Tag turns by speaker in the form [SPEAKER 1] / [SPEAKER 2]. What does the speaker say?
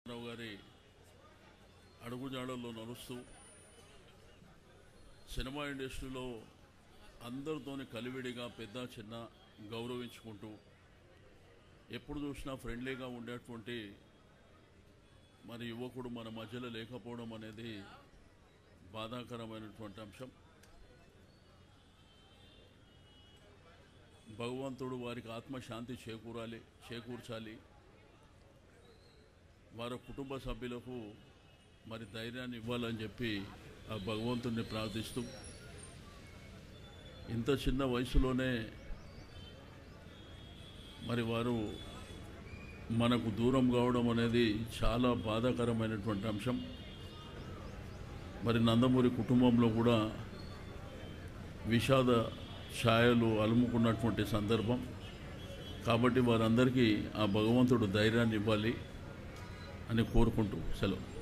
[SPEAKER 1] రావు గారి అడుగుజాడల్లో నడుస్తూ సినిమా ఇండస్ట్రీలో అందరితోని కలివిడిగా పెద్ద చిన్న గౌరవించుకుంటూ ఎప్పుడు చూసినా ఫ్రెండ్లీగా ఉండేటువంటి మరి యువకుడు మన మధ్యలో లేకపోవడం అనేది బాధాకరమైనటువంటి అంశం భగవంతుడు వారికి ఆత్మశాంతి చేకూరాలి చేకూర్చాలి వారి కుటుంబ సభ్యులకు మరి ధైర్యాన్ని ఇవ్వాలని చెప్పి ఆ భగవంతుడిని ప్రార్థిస్తూ ఇంత చిన్న వయసులోనే మరి వారు మనకు దూరం కావడం అనేది చాలా బాధాకరమైనటువంటి అంశం మరి నందమూరి కుటుంబంలో కూడా విషాద ఛాయలు అలుముకున్నటువంటి సందర్భం కాబట్టి వారందరికీ ఆ భగవంతుడు ధైర్యాన్ని ఇవ్వాలి అని కోరుకుంటూ సెలవు